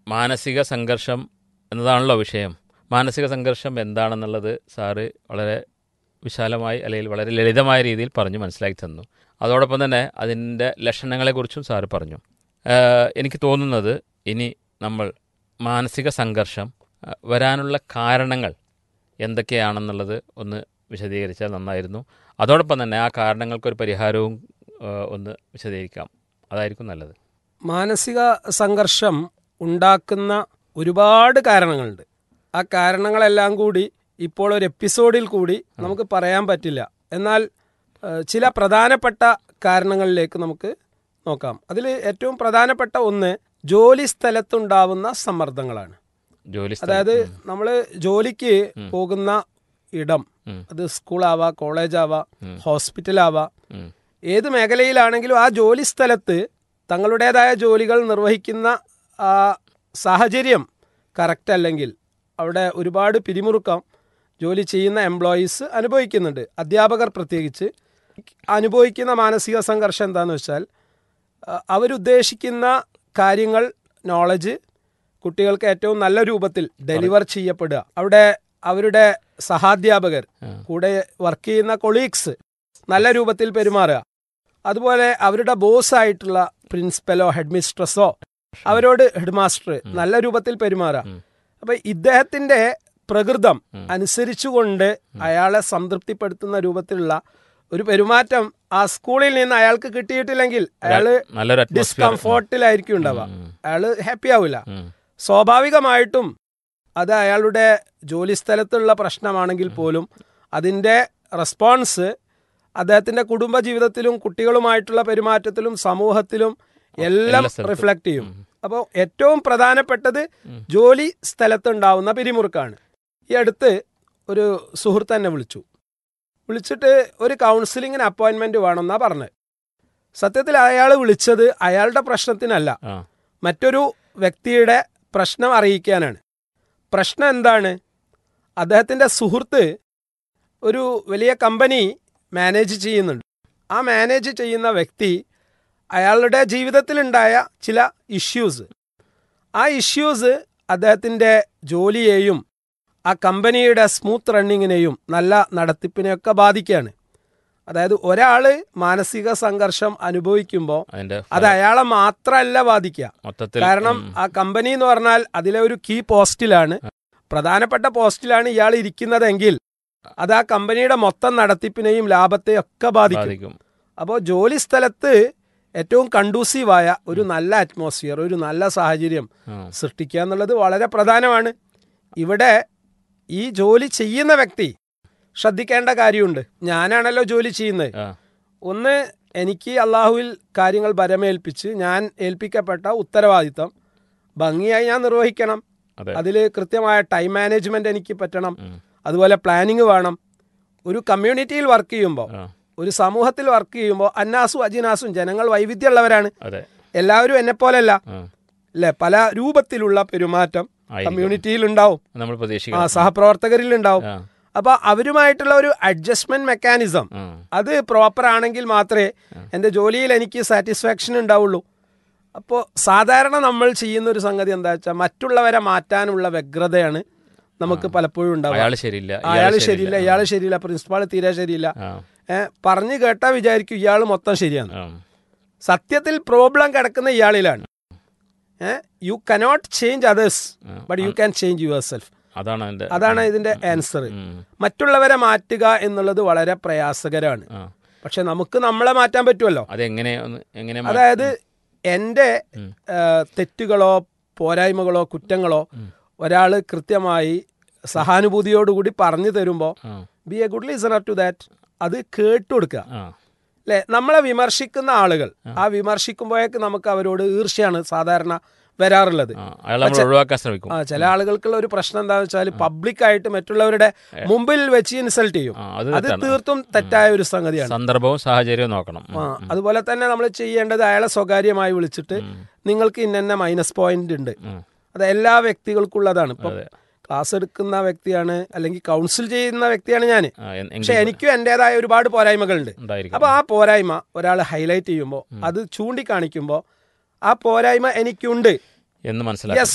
മാനസിക സംഘർഷം എന്നതാണല്ലോ വിഷയം മാനസിക സംഘർഷം എന്താണെന്നുള്ളത് സാറ് വളരെ വിശാലമായി അല്ലെങ്കിൽ വളരെ ലളിതമായ രീതിയിൽ പറഞ്ഞു മനസ്സിലാക്കി തന്നു അതോടൊപ്പം തന്നെ അതിൻ്റെ ലക്ഷണങ്ങളെക്കുറിച്ചും സാറ് പറഞ്ഞു ഏഹ് എനിക്ക് തോന്നുന്നത് ഇനി നമ്മൾ മാനസിക സംഘർഷം അഹ് വരാനുള്ള കാരണങ്ങൾ എന്തൊക്കെയാണെന്നുള്ളത് ഒന്ന് വിശദീകരിച്ചാൽ നന്നായിരുന്നു അതോടൊപ്പം തന്നെ ആ കാരണങ്ങൾക്കൊരു പരിഹാരവും ഏഹ് ഒന്ന് വിശദീകരിക്കാം അതായിരിക്കും നല്ലത് മാനസിക സംഘർഷം ഉണ്ടാക്കുന്ന ഒരുപാട് കാരണങ്ങളുണ്ട് ആ കാരണങ്ങളെല്ലാം കൂടി ഇപ്പോൾ ഒരു എപ്പിസോഡിൽ കൂടി നമുക്ക് പറയാൻ പറ്റില്ല എന്നാൽ ഏഹ്, ചില പ്രധാനപ്പെട്ട കാരണങ്ങളിലേക്ക് നമുക്ക് നോക്കാം അതിൽ ഏറ്റവും പ്രധാനപ്പെട്ട ഒന്ന് ജോലി സ്ഥലത്തുണ്ടാവുന്ന സമ്മർദ്ദങ്ങളാണ് ജോലി സ്ഥലം. അതായത് നമ്മൾ ജോലിക്ക് പോകുന്ന ഇടം ഉം. അത് സ്കൂളാവാ കോളേജാവാ ഹോസ്പിറ്റലാവാ ഉം. ഏത് മേഖലയിലാണെങ്കിലും ആ ജോലി സ്ഥലത്ത് തങ്ങളുടേതായ ജോലികൾ നിർവഹിക്കുന്ന ആ സാഹചര്യം കറക്റ്റ് അല്ലെങ്കിൽ അവിടെ ഒരുപാട് പിരിമുറുക്കം ജോലി ചെയ്യുന്ന എംപ്ലോയീസ് അനുഭവിക്കുന്നുണ്ട് അധ്യാപകർ പ്രത്യേകിച്ച് അനുഭവിക്കുന്ന മാനസിക സംഘർഷം എന്താണെന്ന് വെച്ചാൽ ആ, അവരുദ്ദേശിക്കുന്ന കാര്യങ്ങൾ നോളജ് കുട്ടികൾക്ക് ഏറ്റവും നല്ല രൂപത്തിൽ ഡെലിവർ ചെയ്യപ്പെടുക അവിടെ അവരുടെ സഹാധ്യാപകർ കൂടെ വർക്ക് ചെയ്യുന്ന കൊളീഗ്സ് നല്ല രൂപത്തിൽ പെരുമാറുക അതുപോലെ അവരുടെ ബോസ് ആയിട്ടുള്ള പ്രിൻസിപ്പലോ ഹെഡ് മിസ്ട്രസോ അവരോട് ഹെഡ് മാസ്റ്റർ നല്ല രൂപത്തിൽ പെരുമാറുക അപ്പൊ ഇദ്ദേഹത്തിന്റെ പ്രകൃതം അനുസരിച്ചുകൊണ്ട് അയാളെ സംതൃപ്തിപ്പെടുത്തുന്ന രൂപത്തിലുള്ള ഒരു പെരുമാറ്റം ആ സ്കൂളിൽ നിന്ന് അയാൾക്ക് കിട്ടിയിട്ടില്ലെങ്കിൽ അയാള് നല്ലൊരു atmosphere. ഡിസ്കംഫോർട്ടിലായിരിക്കും ഉണ്ടാവുക ഉം. അയാള് ഹാപ്പി ആവില്ല ഉം. സ്വാഭാവികമായിട്ടും അത് അയാളുടെ ജോലി സ്ഥലത്തുള്ള പ്രശ്നമാണെങ്കിൽ പോലും അതിൻ്റെ റെസ്പോൺസ് അദ്ദേഹത്തിന്റെ കുടുംബ ജീവിതത്തിലും കുട്ടികളുമായിട്ടുള്ള പെരുമാറ്റത്തിലും സമൂഹത്തിലും എല്ലാം എല്ലാ സ്ഥലത്തും. റിഫ്ലക്ട് ചെയ്യും അപ്പോൾ ഏറ്റവും പ്രധാനപ്പെട്ടത് ജോലി സ്ഥലത്തുണ്ടാവുന്ന പിരിമുറുക്കാണ് ഈ അടുത്ത് ഒരു സുഹൃത്ത് എന്നെ വിളിച്ചു വിളിച്ചിട്ട് ഒരു കൗൺസിലിങ്ങിന് അപ്പോയിൻമെന്റ് വേണമെന്നാ പറഞ്ഞത് സത്യത്തിൽ അയാൾ വിളിച്ചത് അയാളുടെ പ്രശ്നത്തിനല്ല ആ മറ്റൊരു വ്യക്തിയുടെ പ്രശ്നം അറിയിക്കാനാണ് പ്രശ്നം എന്താണ് അദ്ദേഹത്തിൻ്റെ സുഹൃത്ത് ഒരു വലിയ കമ്പനി മാനേജ് ചെയ്യുന്നുണ്ട് ആ മാനേജ് ചെയ്യുന്ന വ്യക്തി അയാളുടെ ജീവിതത്തിലുണ്ടായ ചില ഇഷ്യൂസ് ആ ഇഷ്യൂസ് അദ്ദേഹത്തിൻ്റെ ജോലിയെയും ആ കമ്പനിയുടെ സ്മൂത്ത് റണ്ണിങ്ങിനെയും നല്ല നടത്തിപ്പിനെയൊക്കെ ബാധിക്കുകയാണ് അതായത് ഒരാൾ മാനസിക സംഘർഷം അനുഭവിക്കുമ്പോൾ അതിന്റെ അത് അയാളെ മാത്രമല്ല ബാധിക്കുക മൊത്തത്തിൽ കാരണം ഉം, ആ കമ്പനി എന്ന് പറഞ്ഞാൽ അതിലെ ഒരു കീ പോസ്റ്റിലാണ് പ്രധാനപ്പെട്ട പോസ്റ്റിലാണ് ഇയാൾ ഇരിക്കുന്നതെങ്കിൽ അത് ആ കമ്പനിയുടെ മൊത്തം നടത്തിപ്പിനെയും ലാഭത്തെയും ഒക്കെ ബാധിക്കും ബാധിക്കും അപ്പോൾ ജോലി സ്ഥലത്ത് ഏറ്റവും കണ്ടൂസീവായ ഒരു നല്ല അറ്റ്മോസ്ഫിയർ ഒരു നല്ല സാഹചര്യം ആ. സൃഷ്ടിക്കുക എന്നുള്ളത് വളരെ പ്രധാനമാണ് ഇവിടെ ഈ ജോലി ചെയ്യുന്ന വ്യക്തി ശ്രദ്ധിക്കേണ്ട കാര്യമുണ്ട് ഞാനാണല്ലോ ജോലി ചെയ്യുന്നത് ആ. ഒന്ന് എനിക്ക് അള്ളാഹുവിൽ കാര്യങ്ങൾ ഭരമേൽപ്പിച്ച് ഞാൻ ഏൽപ്പിക്കപ്പെട്ട ഉത്തരവാദിത്തം ഭംഗിയായി ഞാൻ നിർവഹിക്കണം അതെ അതിൽ കൃത്യമായ ടൈം മാനേജ്മെന്റ് എനിക്ക് പറ്റണം ഉം. അതുപോലെ പ്ലാനിങ് വേണം ഒരു കമ്മ്യൂണിറ്റിയിൽ വർക്ക് ചെയ്യുമ്പോൾ ആ. ഒരു സമൂഹത്തിൽ വർക്ക് ചെയ്യുമ്പോൾ അന്നാസും അജിനാസും ജനങ്ങൾ വൈവിധ്യമുള്ളവരാണ് അതെ എല്ലാവരും എന്നെ പോലെയല്ല ആ. അല്ലെ പല രൂപത്തിലുള്ള പെരുമാറ്റം ആയിരിക്കും. കമ്മ്യൂണിറ്റിയിൽ ഉണ്ടാവും നമ്മൾ ആ പ്രതീക്ഷിക്കണം സഹപ്രവർത്തകരിൽ ഉണ്ടാവും ആ. അപ്പൊ അവരുമായിട്ടുള്ള ഒരു അഡ്ജസ്റ്റ്മെന്റ് മെക്കാനിസം ആ. അത് പ്രോപ്പർ ആണെങ്കിൽ മാത്രമേ എൻ്റെ ജോലിയിൽ എനിക്ക് സാറ്റിസ്ഫാക്ഷൻ ഉണ്ടാവുള്ളൂ അപ്പോൾ സാധാരണ നമ്മൾ ചെയ്യുന്ന ഒരു സംഗതി എന്താ വെച്ചാൽ മറ്റുള്ളവരെ മാറ്റാനുള്ള വ്യഗ്രതയാണ് നമുക്ക് പലപ്പോഴും ഉണ്ടാവുക അയാള് ശരിയില്ല അയാൾ ശരിയില്ല ഇയാൾ ശരിയില്ല പ്രിൻസിപ്പാൾ തീരെ ശരിയില്ല ആ. ഏ, പറഞ്ഞു കേട്ടാ വിചാരിക്കും ഇയാൾ മൊത്തം ശരിയാണ് ആ. സത്യത്തിൽ പ്രോബ്ലം കിടക്കുന്ന ഇയാളിലാണ് യു കനോട്ട് ചേഞ്ച് അതേഴ്സ് ആ. But you can change yourself അതാണ് അതിന്റെ അതാണ് ഇതിന്റെ ആൻസർ ഉം. മറ്റുള്ളവരെ മാറ്റുക എന്നുള്ളത് വളരെ പ്രയാസകരമാണ് ആ. പക്ഷെ നമുക്ക് നമ്മളെ മാറ്റാൻ പറ്റുമല്ലോ അതെങ്ങനെ ഒന്ന് എങ്ങനെ മാ- അതായത് എൻ്റെ ഉം. ആ, തെറ്റുകളോ പോരായ്മകളോ കുറ്റങ്ങളോ ഒരാൾ കൃത്യമായി സഹാനുഭൂതിയോടുകൂടി പറഞ്ഞു തരുമ്പോൾ ആ. Be a good listener to that അത് കേട്ടു കൊടുക്കുക ആ. അല്ലെ നമ്മളെ വിമർശിക്കുന്ന ആളുകൾ ആ വിമർശിക്കുമ്പോഴേക്ക് നമുക്ക് അവരോട് ഈർഷ്യാണ് സാധാരണ വരാറുള്ളത് ആ. അയാൾ നമ്മൾ ഒഴിവാക്കാൻ ശ്രമിക്കും ആ ചില ആളുകൾക്കുള്ള ഒരു പ്രശ്നം എന്താണെന്ന് വെച്ചാൽ പബ്ലിക്കായിട്ട് മറ്റുള്ളവരുടെ മുമ്പിൽ വെച്ച് ഇൻസൾട്ട് ചെയ്യും ആ, അത് അത് തെറ്റാണ്. തീർത്തും തെറ്റായ ഒരു സംഗതിയാണ് സന്ദർഭവും സാഹചര്യവും നോക്കണം ഉം. ആ അതുപോലെ തന്നെ നമ്മൾ ചെയ്യേണ്ടത് അയാളെ സ്വകാര്യമായി വിളിച്ചിട്ട് നിങ്ങൾക്ക് ഇന്ന മൈനസ് പോയിന്റ് ഉണ്ട് ഉം. അത് എല്ലാ വ്യക്തികൾക്കുള്ളതാണ് ഇപ്പം അതെ. ക്ലാസ് എടുക്കുന്ന വ്യക്തിയാണ് അല്ലെങ്കിൽ കൗൺസിൽ ചെയ്യുന്ന വ്യക്തിയാണ് ഞാൻ ആ, എൻ- പക്ഷെ എങ്കിൽ എനിക്കും എന്റേതായ ഒരുപാട് പോരായ്മകളുണ്ട് ഉണ്ടായിരിക്കും അപ്പൊ ആ പോരായ്മ ഒരാൾ ഹൈലൈറ്റ് ചെയ്യുമ്പോൾ അത് ചൂണ്ടിക്കാണിക്കുമ്പോൾ ആ പോരായ്മ എനിക്കുണ്ട് എന്ന് മനസ്സിലാക്കും യെസ്